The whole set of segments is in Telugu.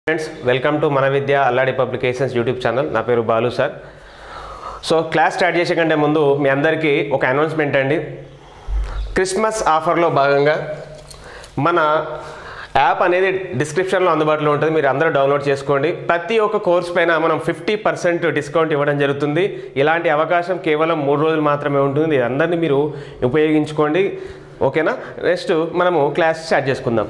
ఫ్రెండ్స్ వెల్కమ్ టు మన Vidya Alladi publications YouTube channel నా పేరు Balu sir so class start చేసే కంటే ముందు మీ అందరికీ ఒక అనౌన్స్మెంట్ అండి క్రిస్మస్ ఆఫర్లో భాగంగా మన యాప్ అనేది డిస్క్రిప్షన్లో అందుబాటులో ఉంటుంది మీరు అందరూ డౌన్లోడ్ చేసుకోండి ప్రతి ఒక్క కోర్స్ పైన మనం ఫిఫ్టీ పర్సెంట్ డిస్కౌంట్ ఇవ్వడం జరుగుతుంది ఇలాంటి అవకాశం కేవలం మూడు రోజులు మాత్రమే ఉంటుంది ఇది అందరినీ మీరు ఉపయోగించుకోండి ఓకేనా నెక్స్ట్ మనము క్లాస్ స్టార్ట్ చేసుకుందాం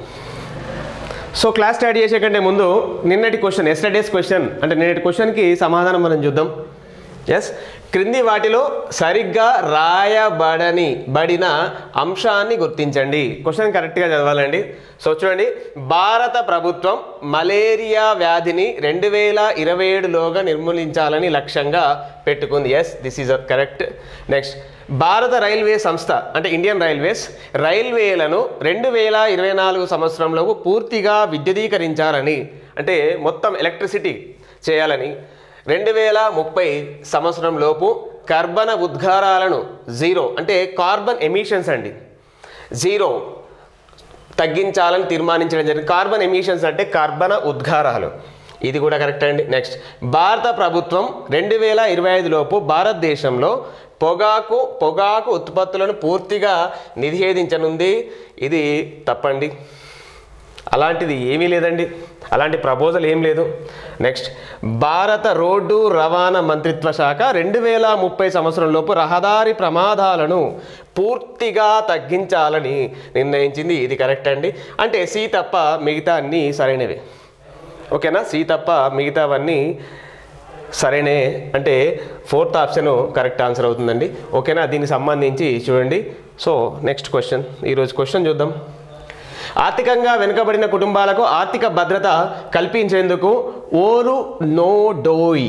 సో క్లాస్ స్టార్ట్ చేసే కంటే ముందు నిన్నటి క్వశ్చన్ ఎస్టర్డేస్ క్వశ్చన్ అంటే నిన్నటి క్వశ్చన్కి సమాధానం మనం చూద్దాం ఎస్ క్రింది వాటిలో సరిగ్గా రాయబడని బడిన అంశాన్ని గుర్తించండి క్వశ్చన్ కరెక్ట్గా చదవాలండి సో చూడండి భారత ప్రభుత్వం మలేరియా వ్యాధిని రెండు వేల ఇరవై ఏడులోగా నిర్మూలించాలని లక్ష్యంగా పెట్టుకుంది yes this is correct next భారత రైల్వే సంస్థ అంటే ఇండియన్ రైల్వేస్ రైల్వేలను రెండు వేల ఇరవై నాలుగు సంవత్సరంలోపు పూర్తిగా విద్యుదీకరించాలని అంటే మొత్తం ఎలక్ట్రిసిటీ చేయాలని రెండు వేల ముప్పై సంవత్సరం లోపు కర్బన ఉద్గారాలను జీరో అంటే కార్బన్ ఎమిషన్స్ అండి జీరో తగ్గించాలని తీర్మానించడం జరిగింది కార్బన్ ఎమిషన్స్ అంటే కర్బన ఉద్గారాలు ఇది కూడా కరెక్ట్ అండి నెక్స్ట్ భారత ప్రభుత్వం రెండు వేల ఇరవై ఐదులోపు భారతదేశంలో పొగాకు పొగాకు ఉత్పత్తులను పూర్తిగా నిషేధించనుంది ఇది తప్పండి అలాంటిది ఏమీ లేదండి అలాంటి ప్రపోజల్ ఏం లేదు నెక్స్ట్ భారత రోడ్డు రవాణా మంత్రిత్వ శాఖ రెండు వేల ముప్పై సంవత్సరంలోపు రహదారి ప్రమాదాలను పూర్తిగా తగ్గించాలని నిర్ణయించింది ఇది కరెక్ట్ అండి అంటే సి తప్ప మిగతా అన్నీ సరైనవి ఓకేనా సి తప్ప మిగతావన్నీ సరైనే అంటే ఫోర్త్ ఆప్షన్ కరెక్ట్ ఆన్సర్ అవుతుందండి ఓకేనా దీనికి సంబంధించి చూడండి సో నెక్స్ట్ క్వశ్చన్ ఈరోజు క్వశ్చన్ చూద్దాం ఆర్థికంగా వెనుకబడిన కుటుంబాలకు ఆర్థిక భద్రత కల్పించేందుకు ఓరు నోడోయ్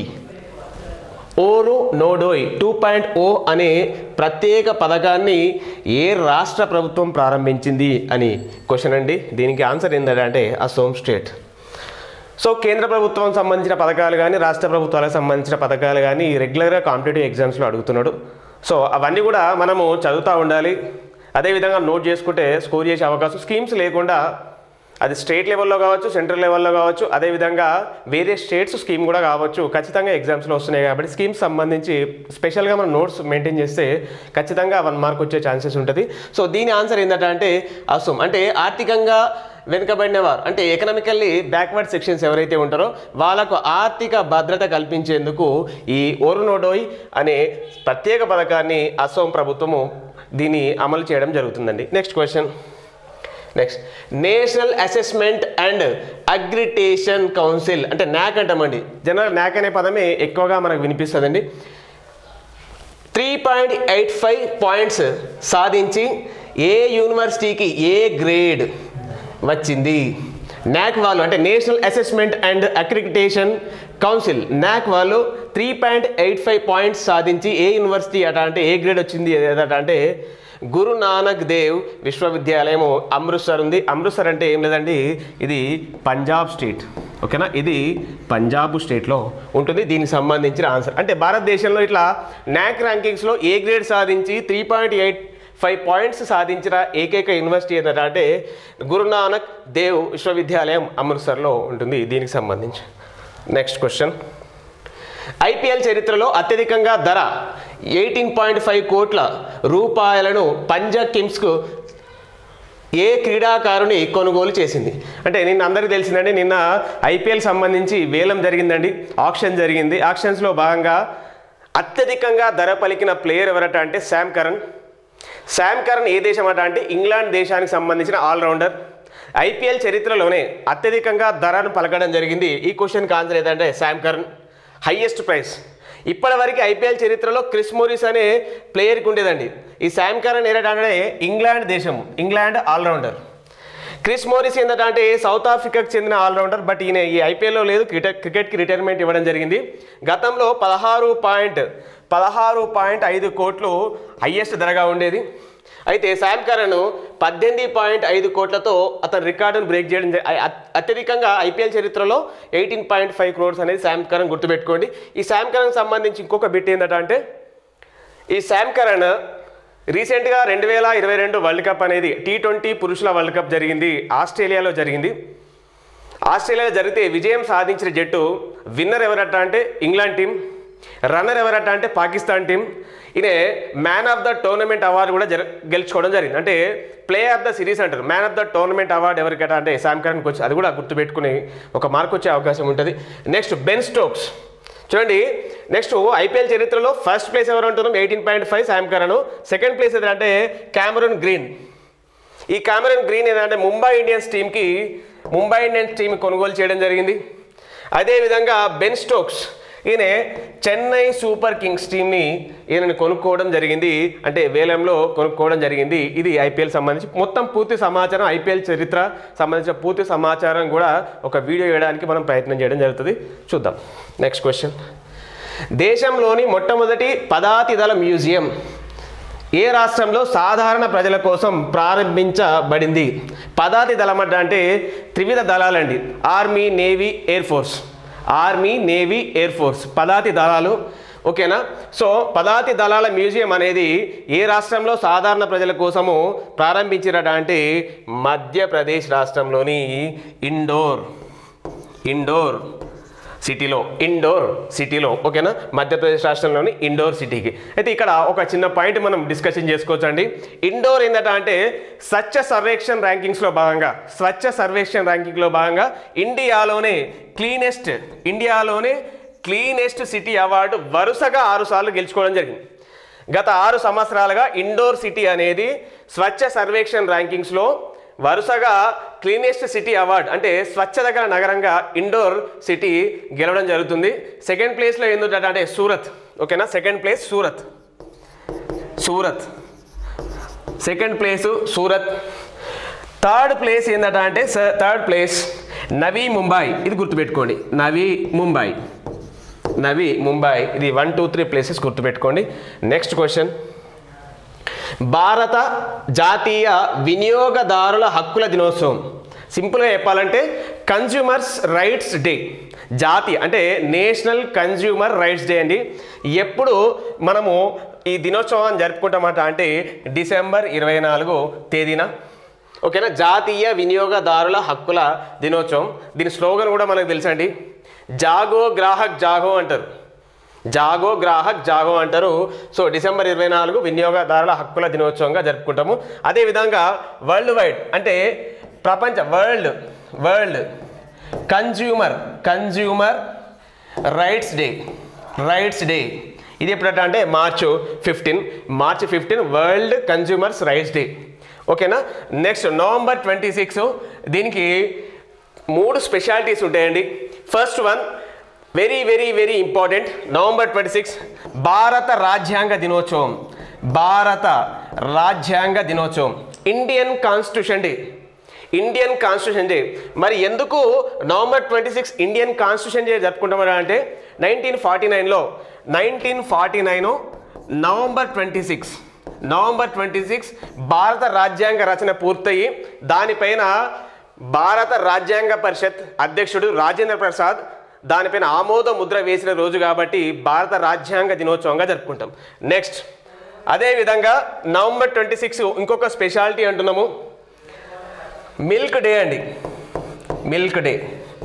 ఓరు నోడోయ్ టూ పాయింట్ ఓ అనే ప్రత్యేక పథకాన్ని ఏ రాష్ట్ర ప్రభుత్వం ప్రారంభించింది అని క్వశ్చన్ అండి దీనికి ఆన్సర్ ఏంటంటే అసోమ్ స్టేట్ సో కేంద్ర ప్రభుత్వం సంబంధించిన పథకాలు కానీ రాష్ట్ర ప్రభుత్వాలకు సంబంధించిన పథకాలు కానీ రెగ్యులర్గా కాంపిటేటివ్ ఎగ్జామ్స్లో అడుగుతున్నాడు సో అవన్నీ కూడా మనము చదువుతూ ఉండాలి అదేవిధంగా నోట్ చేసుకుంటే స్కోర్ చేసే అవకాశం స్కీమ్స్ లేకుండా అది స్టేట్ లెవెల్లో కావచ్చు సెంట్రల్ లెవెల్లో కావచ్చు అదేవిధంగా వేరే స్టేట్స్ స్కీమ్ కూడా కావచ్చు ఖచ్చితంగా ఎగ్జామ్స్లో వస్తున్నాయి కాబట్టి స్కీమ్స్ సంబంధించి స్పెషల్గా మనం నోట్స్ మెయింటైన్ చేస్తే ఖచ్చితంగా వన్ మార్క్ వచ్చే ఛాన్సెస్ ఉంటుంది సో దీని ఆన్సర్ ఏంటంటే అసోమ్ అంటే ఆర్థికంగా వెనుకబడిన వారు అంటే ఎకనామికల్లీ బ్యాక్వర్డ్ సెక్షన్స్ ఎవరైతే ఉంటారో వాళ్ళకు ఆర్థిక భద్రత కల్పించేందుకు ఈ ఓరునోడోయ్ అనే ప్రత్యేక పథకాన్ని అసోం ప్రభుత్వము దీన్ని అమలు చేయడం జరుగుతుందండి next question next national assessment and accreditation council అంటే నాక్ అంటామండి జనరల్ నాక్ అనే పదమే ఎక్కువగా మనకు వినిపిస్తుందండి three point eight five points సాధించి ఏ యూనివర్సిటీకి ఏ గ్రేడ్ వచ్చింది నాక్ వాళ్ళు అంటే national assessment and accreditation council NAAC వాళ్ళు three point eight five points సాధించి ఏ యూనివర్సిటీ అట అంటే ఏ గ్రేడ్ వచ్చింది ఏదట అంటే గురు నానక్ దేవ్ విశ్వవిద్యాలయం అమృత్సర్ ఉంది అమృత్సర్ అంటే ఏం లేదండి ఇది పంజాబ్ స్టేట్ ఓకేనా ఇది పంజాబ్ స్టేట్లో ఉంటుంది దీనికి సంబంధించిన ఆన్సర్ అంటే భారతదేశంలో ఇట్లా నాక్ ర్యాంకింగ్స్లో ఏ గ్రేడ్ సాధించి three point eight five points సాధించిన ఏకైక యూనివర్సిటీ ఏంటంటే అంటే గురునానక్ దేవ్ విశ్వవిద్యాలయం అమృత్సర్లో ఉంటుంది దీనికి సంబంధించి నెక్స్ట్ క్వశ్చన్ ఐపీఎల్ చరిత్రలో అత్యధికంగా ధర ఎయిటీన్ పాయింట్ ఫైవ్ కోట్ల రూపాయలను పంజాబ్ కిమ్స్కు ఏ క్రీడాకారుని కొనుగోలు చేసింది అంటే నిన్న అందరికీ తెలిసిందండి నిన్న ఐపీఎల్ సంబంధించి వేలం జరిగిందండి ఆప్షన్ జరిగింది ఆప్షన్స్లో భాగంగా అత్యధికంగా ధర పలికిన ప్లేయర్ ఎవరట అంటే శామ్ కరణ్ శామ్ కరణ్ ఏ దేశం అట అంటే ఇంగ్లాండ్ దేశానికి సంబంధించిన ఆల్రౌండర్ ఐపీఎల్ చరిత్రలోనే అత్యధికంగా ధరను పలకడం జరిగింది ఈ క్వశ్చన్కి ఆన్సర్ ఏంటంటే శామ్ కరణ్ హయ్యెస్ట్ ప్రైస్ ఇప్పటివరకు ఐపీఎల్ చరిత్రలో క్రిస్ మోరిస్ అనే ప్లేయర్కి ఉండేదండి ఈ శామ్ కరణ్ ఏంటంటే ఇంగ్లాండ్ దేశం ఇంగ్లాండ్ ఆల్రౌండర్ క్రిస్ మోరిస్ ఏంటంటే సౌత్ ఆఫ్రికాకు చెందిన ఆల్రౌండర్ బట్ ఈయన ఈ ఐపీఎల్లో లేదు క్రికెట్ క్రికెట్కి రిటైర్మెంట్ ఇవ్వడం జరిగింది గతంలో పదహారు పాయింట్ పదహారు పాయింట్ ఐదు కోట్లు హయ్యెస్ట్ ధరగా ఉండేది అయితే శామ్ కరణ్ పద్దెనిమిది పాయింట్ ఐదు కోట్లతో అతని రికార్డును బ్రేక్ చేయడం జరి- అ- అత్యధికంగా ఐపీఎల్ చరిత్రలో ఎయిటీన్ పాయింట్ ఫైవ్ క్రోర్స్ అనేది శామ్ కరణ్ గుర్తుపెట్టుకోండి ఈ శామ్ కరణ్ సంబంధించి ఇంకొక బిట్ ఏంటంటే ఈ శామ్ కరణ్ రీసెంట్గా రెండు వేల ఇరవై రెండు వరల్డ్ కప్ అనేది టీ ట్వంటీ పురుషుల వరల్డ్ కప్ జరిగింది ఆస్ట్రేలియాలో జరిగింది ఆస్ట్రేలియాలో జరిగితే విజయం సాధించిన జట్టు విన్నర్ ఎవరట అంటే ఇంగ్లాండ్ టీం రన్నర్ ఎవరట అంటే పాకిస్తాన్ టీం ఈయన man of the tournament award కూడా జర గెలుచుకోవడం జరిగింది అంటే ప్లే ఆఫ్ ద సిరీస్ అంటారు man of the tournament award ఎవరికట అంటే శామ్ కరణ్కి వచ్చి అది కూడా గుర్తుపెట్టుకుని ఒక మార్క్ వచ్చే అవకాశం ఉంటుంది నెక్స్ట్ బెన్ స్టోక్స్ చూడండి నెక్స్ట్ ఐపీఎల్ చరిత్రలో ఫస్ట్ ప్లేస్ ఎవరు అంటున్నాం eighteen point five Sam Curran second place ఏంటంటే క్యామరూన్ గ్రీన్ ఈ కామరన్ గ్రీన్ ఏంటంటే ముంబై ఇండియన్స్ టీంకి ముంబై ఇండియన్స్ టీం కొనుగోలు చేయడం జరిగింది అదేవిధంగా బెన్ స్టోక్స్ ఈయన చెన్నై సూపర్ కింగ్స్ టీంని ఈయనని కొనుక్కోవడం జరిగింది అంటే వేలంలో కొనుక్కోవడం జరిగింది ఇది ఐపీఎల్ సంబంధించి మొత్తం పూర్తి సమాచారం ఐపీఎల్ చరిత్ర సంబంధించిన పూర్తి సమాచారం కూడా ఒక వీడియో వేయడానికి మనం ప్రయత్నం చేయడం జరుగుతుంది చూద్దాం నెక్స్ట్ క్వశ్చన్ దేశంలోని మొట్టమొదటి పదాతి దళ మ్యూజియం ఏ రాష్ట్రంలో సాధారణ ప్రజల కోసం ప్రారంభించబడింది పదాతి దళం అంటే అంటే త్రివిధ దళాలండి army navy air force army navy air force పదాతి దళాలు ఓకేనా సో పదాతి దళాల మ్యూజియం అనేది ఏ రాష్ట్రంలో సాధారణ ప్రజల కోసము ప్రారంభించిరట అంటే మధ్యప్రదేశ్ రాష్ట్రంలోని ఇండోర్ ఇండోర్ సిటీలో ఇండోర్ సిటీలో ఓకేనా మధ్యప్రదేశ్ రాష్ట్రంలోని ఇండోర్ సిటీకి అయితే ఇక్కడ ఒక చిన్న పాయింట్ మనం డిస్కషన్ చేసుకోవచ్చు అండి ఇండోర్ ఏంటంటే అంటే స్వచ్ఛ సర్వేక్షణ్ ర్యాంకింగ్స్లో భాగంగా స్వచ్ఛ సర్వేక్షణ్ ర్యాంకింగ్లో భాగంగా ఇండియాలోనే క్లీనెస్ట్ ఇండియాలోనే క్లీనెస్ట్ సిటీ అవార్డు వరుసగా ఆరు సార్లు గెలుచుకోవడం జరిగింది గత ఆరు సంవత్సరాలుగా ఇండోర్ సిటీ అనేది స్వచ్ఛ సర్వేక్షణ్ ర్యాంకింగ్స్లో వరుసగా క్లీనెస్ట్ సిటీ అవార్డ్ అంటే స్వచ్ఛత గల నగరంగా ఇండోర్ సిటీ గెలవడం జరుగుతుంది సెకండ్ ప్లేస్లో ఏంటంటే అంటే సూరత్ ఓకేనా second place Surat Surat second place Surat third place ఏంటంటే అంటే థర్డ్ ప్లేస్ నవీ ముంబై ఇది గుర్తుపెట్టుకోండి నవీ ముంబై నవీ ముంబై ఇది వన్ టూ త్రీ ప్లేసెస్ గుర్తుపెట్టుకోండి నెక్స్ట్ క్వశ్చన్ భారత జాతీయ వినియోగదారుల హక్కుల దినోత్సవం సింపుల్గా చెప్పాలంటే కన్జ్యూమర్స్ రైట్స్ డే జాతీయ అంటే నేషనల్ కన్జ్యూమర్ రైట్స్ డే అండి ఎప్పుడు మనము ఈ దినోత్సవాన్ని జరుపుకుంటామట అంటే డిసెంబర్ ఇరవై నాలుగు తేదీన ఓకేనా జాతీయ వినియోగదారుల హక్కుల దినోత్సవం దీని స్లోగన్ కూడా మనకు తెలుసండి జాగో గ్రాహక్ జాగో అంటారు జాగో గ్రాహక్ జాగో అంటారు సో డిసెంబర్ ఇరవై నాలుగు వినియోగదారుల హక్కుల దినోత్సవంగా జరుపుకుంటాము అదేవిధంగా వరల్డ్ వైడ్ అంటే ప్రపంచ world world consumer consumer rights day rights day ఇది ఎప్పుడంటే అంటే March fifteen March fifteen world consumers rights day ఓకేనా నెక్స్ట్ నవంబర్ ట్వంటీ సిక్స్ దీనికి మూడు స్పెషాలిటీస్ ఉంటాయండి first one very very very important November twenty six భారత రాజ్యాంగ దినోత్సవం భారత రాజ్యాంగ దినోత్సవం Indian constitution day Indian constitution day మరి ఎందుకు November twenty six Indian constitution day జరుపుకుంటామని అంటే నైన్టీన్ ఫార్టీ నైన్లో nineteen forty nine November twenty six November twenty six భారత రాజ్యాంగ రచన పూర్తయి దానిపైన భారత రాజ్యాంగ పరిషత్ అధ్యక్షుడు రాజేంద్ర ప్రసాద్ దానిపైన ఆమోద ముద్ర వేసిన రోజు కాబట్టి భారత రాజ్యాంగ దినోత్సవంగా జరుపుకుంటాం నెక్స్ట్ అదేవిధంగా నవంబర్ ట్వంటీ సిక్స్ ఇంకొక స్పెషాలిటీ అంటున్నాము మిల్క్ డే అండి మిల్క్ డే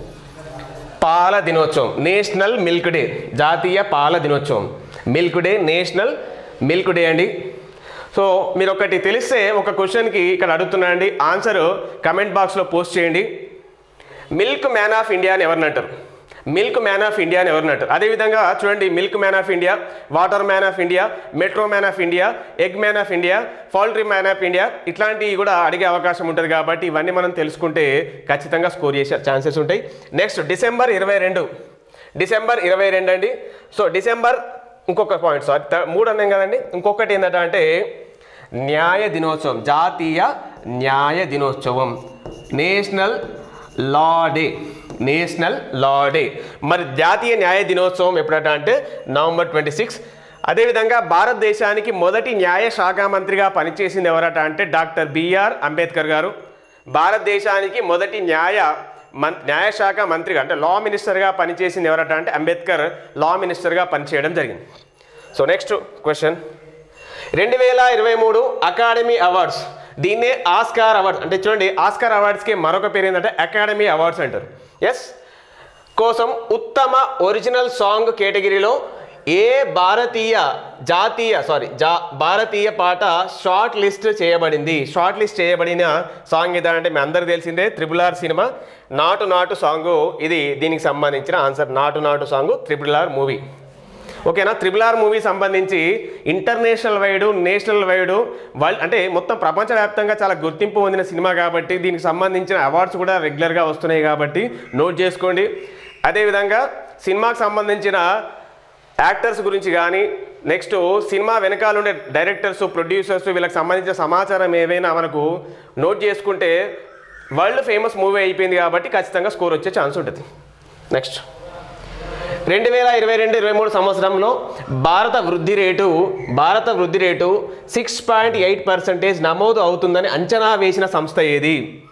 పాల దినోత్సవం నేషనల్ మిల్క్ డే జాతీయ పాల దినోత్సవం milk day national milk day అండి సో మీరు ఒకటి తెలిస్తే ఒక క్వశ్చన్కి ఇక్కడ అడుగుతున్నానండి ఆన్సర్ కమెంట్ బాక్స్లో పోస్ట్ చేయండి మిల్క్ మ్యాన్ ఆఫ్ ఇండియా అని ఎవరిని అంటారు మిల్క్ మ్యాన్ ఆఫ్ ఇండియా అని ఎవరిని అంటారు అదేవిధంగా చూడండి milk man of India water man of India metro man of India egg man of India poultry man of India ఇట్లాంటివి కూడా అడిగే అవకాశం ఉంటుంది కాబట్టి ఇవన్నీ మనం తెలుసుకుంటే ఖచ్చితంగా స్కోర్ చేసే ఛాన్సెస్ ఉంటాయి నెక్స్ట్ డిసెంబర్ ఇరవై రెండు డిసెంబర్ ఇరవై రెండు అండి సో డిసెంబర్ ఇంకొక పాయింట్ సారీ థ- మూడు అన్నాం కదండి ఇంకొకటి ఏంటంటే అంటే న్యాయ దినోత్సవం జాతీయ న్యాయ దినోత్సవం national law day national law day మరి జాతీయ న్యాయ దినోత్సవం ఎప్పుడట అంటే నవంబర్ ట్వంటీ సిక్స్ అదేవిధంగా భారతదేశానికి మొదటి న్యాయ శాఖ మంత్రిగా పనిచేసింది ఎవరట అంటే డాక్టర్ బిఆర్ అంబేద్కర్ గారు భారతదేశానికి మొదటి న్యాయ మన్ న్యాయశాఖ మంత్రిగా అంటే లా మినిస్టర్గా పనిచేసింది ఎవరట అంటే అంబేద్కర్ లా మినిస్టర్గా పనిచేయడం జరిగింది సో నెక్స్ట్ క్వశ్చన్ రెండు వేల ఇరవై మూడు అకాడమీ అవార్డ్స్ దీన్నే ఆస్కార్ అవార్డ్స్ అంటే చూడండి ఆస్కార్ అవార్డ్స్కి మరొక పేరు ఏంటంటే అకాడమీ అవార్డ్స్ అంటారు ఎస్ కోసం ఉత్తమ ఒరిజినల్ సాంగ్ కేటగిరీలో ఏ భారతీయ జాతీయ సారీ జా భారతీయ పాట షార్ట్ లిస్ట్ చేయబడింది షార్ట్ లిస్ట్ చేయబడిన సాంగ్ ఏదంటే మీ అందరికి తెలిసిందే త్రిబుల్ ఆర్ సినిమా నాటు నాటు సాంగ్ ఇది దీనికి సంబంధించిన answer Naatu Naatu song Triple R movie ఓకేనా త్రిబుల్ ఆర్ మూవీ సంబంధించి international wide national wide world అంటే మొత్తం ప్రపంచవ్యాప్తంగా చాలా గుర్తింపు పొందిన సినిమా కాబట్టి దీనికి సంబంధించిన అవార్డ్స్ కూడా రెగ్యులర్గా వస్తున్నాయి కాబట్టి నోట్ చేసుకోండి అదేవిధంగా సినిమాకి సంబంధించిన యాక్టర్స్ గురించి కానీ నెక్స్ట్ సినిమా వెనకాల ఉండే డైరెక్టర్స్ ప్రొడ్యూసర్స్ వీళ్ళకి సంబంధించిన సమాచారం ఏవైనా మనకు నోట్ చేసుకుంటే వరల్డ్ ఫేమస్ మూవీ అయిపోయింది కాబట్టి ఖచ్చితంగా స్కోర్ వచ్చే ఛాన్స్ ఉంటుంది నెక్స్ట్ రెండు వేల ఇరవై రెండు ఇరవై మూడు సంవత్సరంలో భారత వృద్ధి రేటు భారత వృద్ధి rate six point eight percentage నమోదు అవుతుందని అంచనా వేసిన సంస్థ ఏది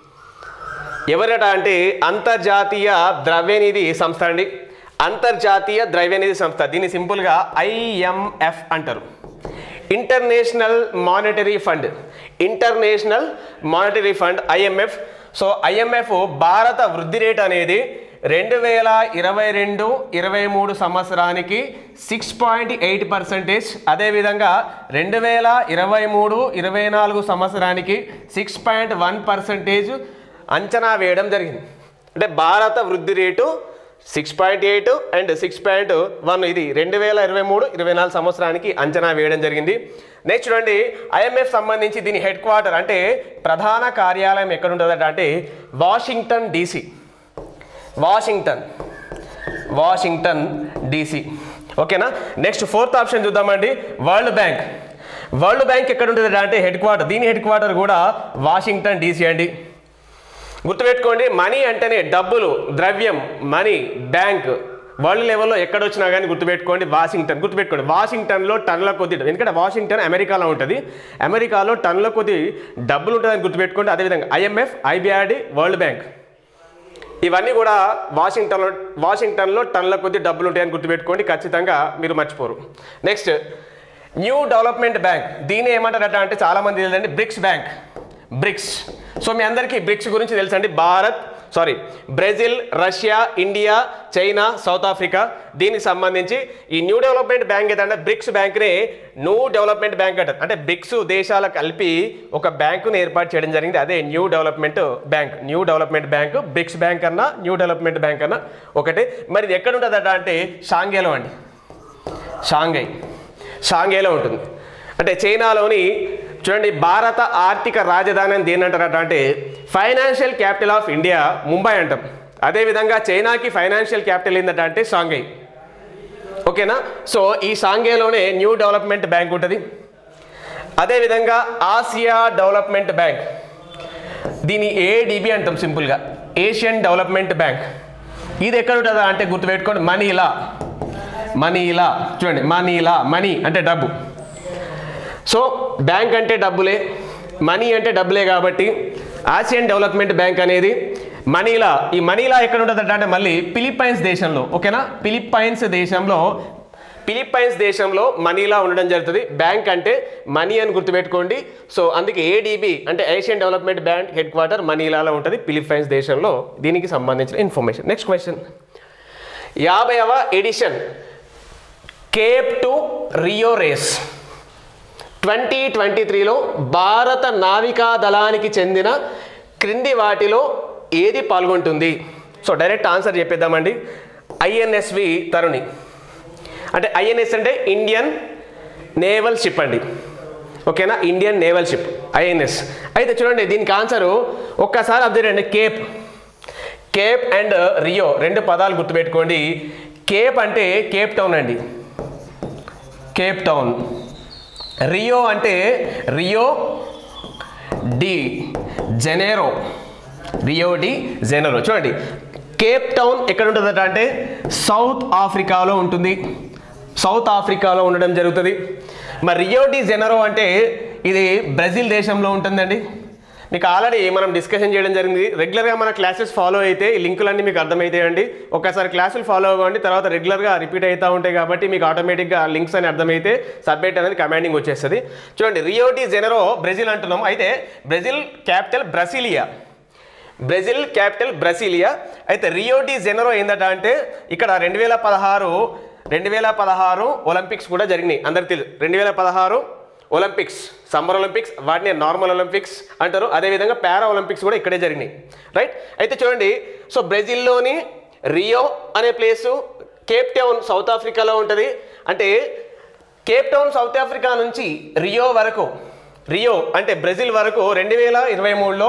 ఎవరట అంటే అంతర్జాతీయ ద్రవ్యనిధి సంస్థ అండి అంతర్జాతీయ ద్రవ్యనిధి సంస్థ దీన్ని సింపుల్గా ఐఎంఎఫ్ అంటారు international monetary fund international monetary fund IMF so IMF భారత వృద్ధి రేట్ అనేది రెండు వేల ఇరవై రెండు ఇరవై మూడు సంవత్సరానికి సిక్స్ పాయింట్ ఎయిట్ పర్సెంటేజ్ అదేవిధంగా రెండు వేల ఇరవై మూడు ఇరవై నాలుగు సంవత్సరానికి సిక్స్ పాయింట్ వన్ పర్సెంటేజ్ అంచనా వేయడం జరిగింది అంటే భారత వృద్ధి rate six point eight and six point one ఇది రెండు వేల ఇరవై మూడు ఇరవై నాలుగు సంవత్సరానికి అంచనా వేయడం జరిగింది నెక్స్ట్ చూడండి ఐఎంఎఫ్ సంబంధించి దీని హెడ్ క్వార్టర్ అంటే ప్రధాన కార్యాలయం ఎక్కడ ఉంటుందట అంటే Washington DC Washington Washington DC ఓకేనా నెక్స్ట్ ఫోర్త్ ఆప్షన్ చూద్దామండి వరల్డ్ బ్యాంక్ వరల్డ్ బ్యాంక్ ఎక్కడ ఉంటుంది అంటే హెడ్ క్వార్టర్ దీని హెడ్ క్వార్టర్ కూడా వాషింగ్టన్ డీసీ అండి గుర్తుపెట్టుకోండి మనీ అంటేనే డబ్బులు ద్రవ్యం మనీ బ్యాంక్ వరల్డ్ లెవెల్లో ఎక్కడ వచ్చినా కానీ గుర్తుపెట్టుకోండి వాషింగ్టన్ గుర్తుపెట్టుకోండి వాషింగ్టన్లో టన్నుల కొద్ది ఎందుకంటే వాషింగ్టన్ అమెరికాలో ఉంటుంది అమెరికాలో టన్నుల కొద్ది డబ్బులు ఉంటుందని గుర్తుపెట్టుకోండి అదేవిధంగా ఐఎంఎఫ్ ఐబిఆర్డి వరల్డ్ బ్యాంక్ ఇవన్నీ కూడా వాషింగ్టన్లో వాషింగ్టన్లో టన్నుల కొద్ది డబ్బులు ఉంటాయని గుర్తుపెట్టుకోండి ఖచ్చితంగా మీరు మర్చిపోరు నెక్స్ట్ న్యూ డెవలప్మెంట్ బ్యాంక్ దీన్ని ఏమంటారట అంటే చాలామంది తెలియదండి బ్రిక్స్ బ్యాంక్ బ్రిక్స్ సో మీ అందరికీ బ్రిక్స్ గురించి తెలుసండి Bharat sorry Brazil Russia India China South Africa దీనికి సంబంధించి ఈ న్యూ డెవలప్మెంట్ బ్యాంక్ ఏదంటే బ్రిక్స్ బ్యాంక్ని న్యూ డెవలప్మెంట్ బ్యాంక్ అంటారు అంటే బ్రిక్స్ దేశాలకు కలిపి ఒక బ్యాంకును ఏర్పాటు చేయడం జరిగింది అదే new development bank new development bank BRICS bank అన్నా న్యూ డెవలప్మెంట్ బ్యాంక్ అన్నా ఒకటే మరి ఇది ఎక్కడ ఉంటుందట అంటే షాంఘైలో అండి షాంఘై షాంఘైలో ఉంటుంది అంటే చైనాలోని చూడండి భారత ఆర్థిక రాజధాని అని దేని అంటారట అంటే financial capital of India Mumbai అంటాం అదేవిధంగా చైనాకి ఫైనాన్షియల్ క్యాపిటల్ ఏంటంటే అంటే షాంఘై ఓకేనా సో ఈ షాంఘైలోనే న్యూ డెవలప్మెంట్ బ్యాంక్ ఉంటుంది అదేవిధంగా ఆసియా డెవలప్మెంట్ బ్యాంక్ దీని ఏడిబి అంటాం సింపుల్గా ఏషియన్ డెవలప్మెంట్ బ్యాంక్ ఇది ఎక్కడ ఉంటుందా అంటే గుర్తుపెట్టుకోండి మనీలా మనీలా చూడండి మనీలా మనీ అంటే డబ్బు సో బ్యాంక్ అంటే డబ్బులే మనీ అంటే డబ్బులే కాబట్టి ఆసియన్ డెవలప్మెంట్ బ్యాంక్ అనేది మనీలా ఈ మనీలా ఎక్కడ ఉంటుంది అంటే మళ్ళీ ఫిలిప్పైన్స్ దేశంలో ఓకేనా ఫిలిప్పైన్స్ దేశంలో ఫిలిప్పైన్స్ దేశంలో మనీలా ఉండడం జరుగుతుంది బ్యాంక్ అంటే మనీ అని గుర్తుపెట్టుకోండి సో అందుకే ఏడీబీ అంటే Asian development bank head quarter మనీలాలో ఉంటుంది ఫిలిప్పైన్స్ దేశంలో దీనికి సంబంధించిన ఇన్ఫర్మేషన్ నెక్స్ట్ క్వశ్చన్ యాభైవ edition Cape to Rio race twenty twenty త్రీలో భారత నావికా దళానికి చెందిన క్రింది వాటిలో ఏది పాల్గొంటుంది సో డైరెక్ట్ ఆన్సర్ చెప్పేద్దామండి ఐఎన్ఎస్వి తరుణి అంటే ఐఎన్ఎస్ అంటే ఇండియన్ నేవల్ షిప్ అండి ఓకేనా ఇండియన్ నేవల్ షిప్ ఐఎన్ఎస్ అయితే చూడండి దీనికి ఆన్సరు ఒక్కసారి అబ్జర్వ్ అండి కేప్ కేప్ అండ్ రియో రెండు పదాలు గుర్తుపెట్టుకోండి కేప్ అంటే కేప్ టౌన్ అండి కేప్ టౌన్ రియో అంటే Rio de Janeiro Rio de Janeiro చూడండి కేప్ టౌన్ ఎక్కడ ఉంటుందట అంటే సౌత్ ఆఫ్రికాలో ఉంటుంది సౌత్ ఆఫ్రికాలో ఉండడం జరుగుతుంది మరి రియో డి జెనెరో అంటే ఇది బ్రెజిల్ దేశంలో ఉంటుందండి మీకు ఆల్రెడీ మనం డిస్కషన్ చేయడం జరిగింది రెగ్యులర్గా మన క్లాసెస్ ఫాలో అయితే ఈ లింకులన్నీ మీకు అర్థమవుతాయండి ఒకసారి క్లాసులు ఫాలో అవ్వండి తర్వాత రెగ్యులర్గా రిపీట్ అవుతూ ఉంటాయి కాబట్టి మీకు ఆటోమేటిక్గా లింక్స్ అని అర్థమైతే సబ్మిట్ అనేది కమాండింగ్ వచ్చేస్తుంది చూడండి రియో డి జెనెరో బ్రెజిల్ అంటున్నాం అయితే Brazil capital Brasilia Brazil capital Brasilia అయితే రియో డి జెనరో ఏందట అంటే ఇక్కడ రెండు వేల పదహారు రెండు వేల పదహారు ఒలింపిక్స్ కూడా జరిగినాయి అందరికి తెలుసు రెండు వేల పదహారు ఒలింపిక్స్ సమ్మర్ ఒలింపిక్స్ వాటిని నార్మల్ ఒలింపిక్స్ అంటారు అదేవిధంగా పారా ఒలింపిక్స్ కూడా ఇక్కడే జరిగినాయి రైట్ అయితే చూడండి సో బ్రెజిల్లోని రియో అనే ప్లేసు కేప్ టౌన్ సౌత్ ఆఫ్రికాలో ఉంటుంది అంటే కేప్ టౌన్ సౌత్ ఆఫ్రికా నుంచి రియో వరకు రియో అంటే బ్రెజిల్ వరకు రెండు వేల ఇరవై మూడులో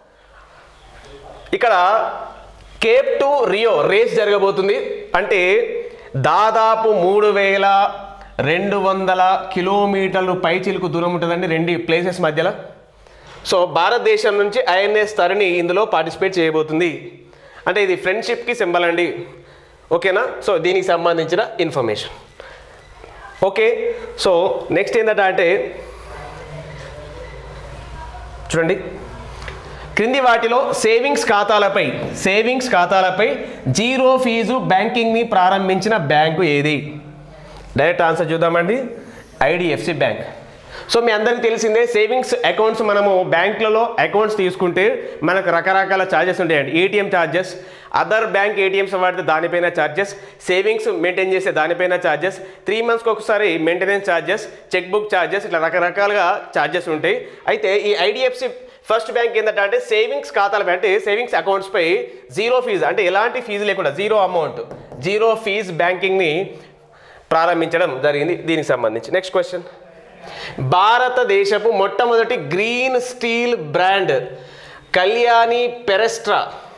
ఇక్కడ కేప్ టు రియో రేస్ జరగబోతుంది అంటే దాదాపు మూడు వేల రెండు వందల కిలోమీటర్లు పైచిలుకు దూరం ఉంటుందండి రెండు ప్లేసెస్ మధ్యలో సో భారతదేశం నుంచి ఐఎన్ఎస్ తరణి ఇందులో పార్టిసిపేట్ చేయబోతుంది అంటే ఇది ఫ్రెండ్షిప్కి సింబల్ అండి ఓకేనా సో దీనికి సంబంధించిన ఇన్ఫర్మేషన్ ఓకే సో నెక్స్ట్ ఏంటంటే అంటే చూడండి క్రింది వాటిలో సేవింగ్స్ ఖాతాలపై సేవింగ్స్ ఖాతాలపై జీరో ఫీజు బ్యాంకింగ్ని ప్రారంభించిన బ్యాంకు ఏది డైరెక్ట్ ఆన్సర్ చూద్దామండి ఐడిఎఫ్సి బ్యాంక్ సో మీ అందరికీ తెలిసిందే సేవింగ్స్ అకౌంట్స్ మనము బ్యాంకులలో అకౌంట్స్ తీసుకుంటే మనకు రకరకాల ఛార్జెస్ ఉంటాయండి ATM charges other bank ATMs వాడితే దానిపైన ఛార్జెస్ సేవింగ్స్ మెయింటైన్ చేసే దానిపైన ఛార్జెస్ త్రీ మంత్స్కి ఒకసారి maintenance charges cheque book charges ఇట్లా రకరకాలుగా ఛార్జెస్ ఉంటాయి అయితే ఈ ఐడిఎఫ్సి ఫస్ట్ బ్యాంక్ ఏంటంటే అంటే సేవింగ్స్ ఖాతాలపై అంటే సేవింగ్స్ అకౌంట్స్పై జీరో ఫీజు అంటే ఎలాంటి ఫీజు లేకుండా జీరో అమౌంట్ జీరో ఫీజ్ బ్యాంకింగ్ని ప్రారంభించడం జరిగింది దీనికి సంబంధించి నెక్స్ట్ క్వశ్చన్ భారతదేశపు మొట్టమొదటి green steel brand Kalyani Ferresta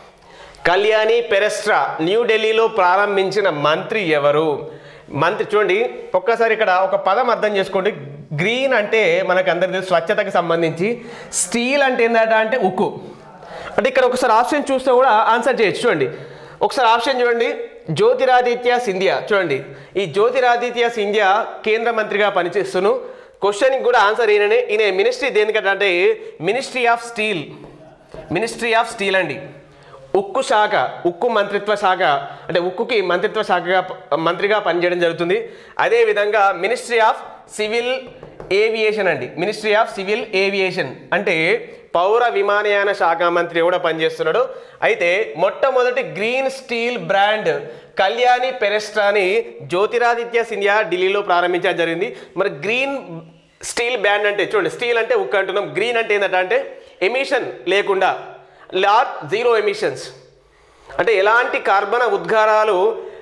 Kalyani Ferresta న్యూఢిల్లీలో ప్రారంభించిన మంత్రి ఎవరు మంత్రి చూడండి ఒక్కసారి ఇక్కడ ఒక పదం అర్థం చేసుకోండి గ్రీన్ అంటే మనకు అందరికీ తెలుసు స్వచ్ఛతకి సంబంధించి స్టీల్ అంటే ఏంటంట అంటే ఉక్కు అంటే ఇక్కడ ఒకసారి ఆప్షన్ చూస్తే కూడా ఆన్సర్ చేయొచ్చు చూడండి ఒకసారి ఆప్షన్ చూడండి జ్యోతిరాదిత్య సింధియా చూడండి ఈ జ్యోతిరాదిత్య సింధియా కేంద్ర మంత్రిగా పనిచేస్తును క్వశ్చన్కి కూడా ఆన్సర్ ఈయననే ఈయన మినిస్ట్రీ దేనికంటే ministry of steel ministry of steel అండి ఉక్కు శాఖ ఉక్కు మంత్రిత్వ శాఖ అంటే ఉక్కుకి మంత్రిత్వ శాఖగా మంత్రిగా పనిచేయడం జరుగుతుంది అదేవిధంగా మినిస్ట్రీ ఆఫ్ సివిల్ ఏవియేషన్ అండి మినిస్ట్రీ ఆఫ్ సివిల్ ఏవియేషన్ అంటే పౌర విమానయాన శాఖ మంత్రి కూడా పనిచేస్తున్నాడు అయితే మొట్టమొదటి గ్రీన్ స్టీల్ బ్రాండ్ కళ్యాణి పెరెస్ట్రాని జ్యోతిరాదిత్య సింధియా ఢిల్లీలో ప్రారంభించడం జరిగింది మరి గ్రీన్ స్టీల్ బ్రాండ్ అంటే చూడండి స్టీల్ అంటే ఉక్కు అంటున్నాం గ్రీన్ అంటే ఏంటంటే అంటే ఎమిషన్ లేకుండా లార్ జీరో ఎమిషన్స్ అంటే ఎలాంటి కార్బన ఉద్గారాలు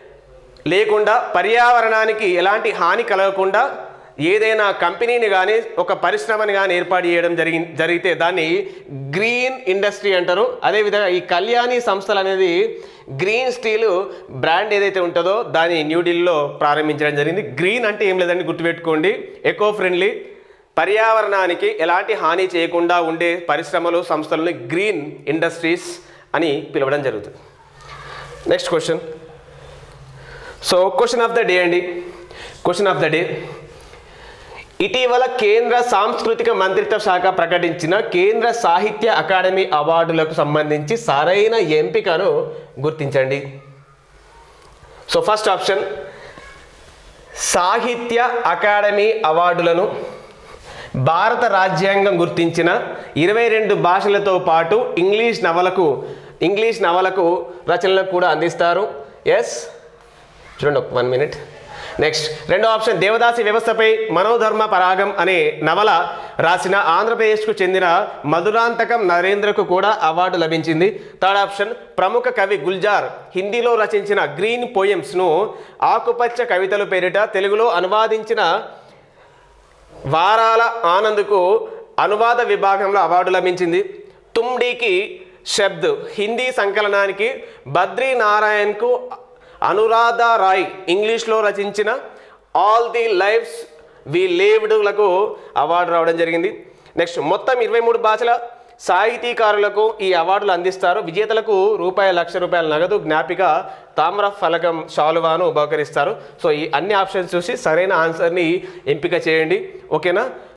లేకుండా పర్యావరణానికి ఎలాంటి హాని కలగకుండా ఏదైనా కంపెనీని కానీ ఒక పరిశ్రమని కానీ ఏర్పాటు చేయడం జరిగి జరిగితే దాన్ని గ్రీన్ ఇండస్ట్రీ అంటారు అదేవిధంగా ఈ కళ్యాణి సంస్థలు అనేది గ్రీన్ స్టీల్ బ్రాండ్ ఏదైతే ఉంటుందో దాన్ని న్యూఢిల్లీలో ప్రారంభించడం జరిగింది గ్రీన్ అంటే ఏం లేదండి గుర్తుపెట్టుకోండి ఎకో ఫ్రెండ్లీ పర్యావరణానికి ఎలాంటి హాని చేయకుండా ఉండే పరిశ్రమలు సంస్థలను గ్రీన్ ఇండస్ట్రీస్ అని పిలవడం జరుగుతుంది next question so question of the day అండి క్వశ్చన్ ఆఫ్ ద డే ఇటీవల కేంద్ర సాంస్కృతిక మంత్రిత్వ శాఖ ప్రకటించిన కేంద్ర సాహిత్య అకాడమీ అవార్డులకు సంబంధించి సరైన ఎంపికను గుర్తించండి so first option Sahitya Akademi అవార్డులను భారత రాజ్యాంగం గుర్తించిన ఇరవై రెండు భాషలతో పాటు ఇంగ్లీష్ నవలకు ఇంగ్లీష్ నవలకు రచనలకు కూడా అందిస్తారు ఎస్ చూడండి ఒక వన్ మినిట్ నెక్స్ట్ రెండో ఆప్షన్ దేవదాసి వ్యవస్థపై మనోధర్మ పరాగం అనే నవల రాసిన ఆంధ్రప్రదేశ్కు చెందిన మధురాంతకం నరేంద్రకు కూడా అవార్డు లభించింది థర్డ్ ఆప్షన్ ప్రముఖ కవి గుల్జార్ హిందీలో రచించిన గ్రీన్ పోయమ్స్ను ఆకుపచ్చ కవితలు పేరిట తెలుగులో అనువాదించిన వారాల ఆనంద్కు అనువాద విభాగంలో అవార్డు లభించింది తుమ్డీకి శబ్ద్ హిందీ సంకలనానికి బద్రీ నారాయణ్కు అనురాధ రాయ్ ఇంగ్లీష్లో రచించిన ఆల్ ది లైఫ్స్ వి లేవ్డ్లకు అవార్డు రావడం జరిగింది నెక్స్ట్ మొత్తం ఇరవై మూడు భాషల సాహితీకారులకు ఈ అవార్డులు అందిస్తారు విజేతలకు రూపాయి లక్ష రూపాయల నగదు జ్ఞాపిక తామ్ర ఫలకం శాలువాను బహుకరిస్తారు సో ఈ అన్ని ఆప్షన్స్ చూసి సరైన ఆన్సర్ని ఎంపిక చేయండి ఓకేనా